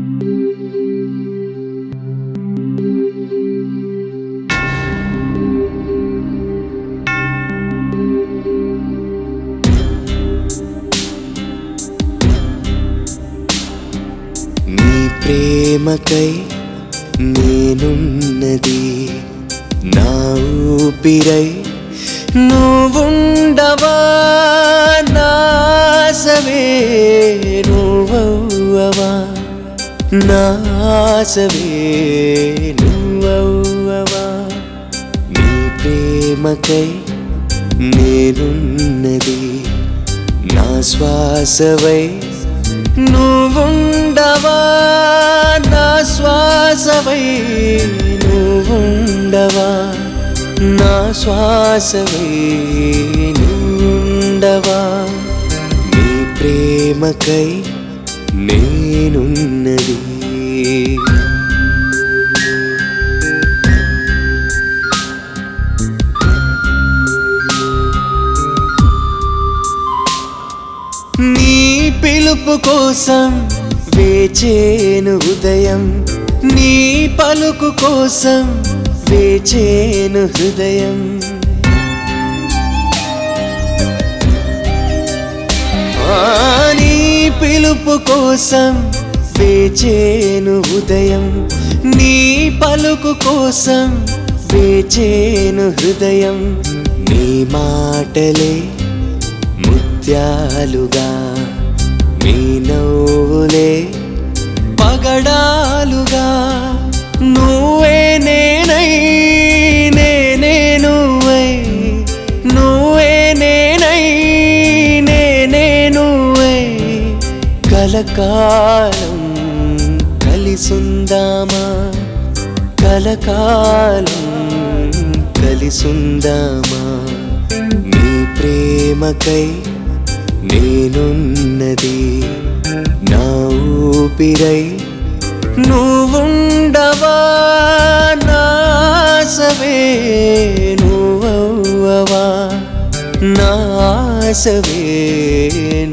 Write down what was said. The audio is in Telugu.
నీ ప్రేమకై నేనున్నది నా ఊపిరై నువ్వుండవా నాసవే నువ్వవ్వవా నాసవే నువ్వవ్వవా నీ ప్రేమకై నేనున్నది నా శ్వాసవై నువ్వుండవా నా శ్వాసవై నువ్వుండవా నా శ్వాసవై నువ్వుండవా నీ ప్రేమకై నేనున్నది నీ పిలుపు కోసం వేచేను ఉదయం నీ పలుకు కోసం వేచేను హృదయం ఆ, నీ పిలుపు కోసం వేచేను ఉదయం నీ పలుకు కోసం వేచేను హృదయం నీ మాటలే ముత్యాలుగా నీ నవ్వులే పగడాలుగా నువ్వే నేనై నేనే నువ్వై నువ్వే నేనై నేనే నువ్వై కలకాలం కలిసుందామా కలకాలం కలిసుందామా నీ ప్రేమకై నేనున్నది నా ఊపిరై నువ్వుండవా నాసవే నువ్వవ్వవా నాసవే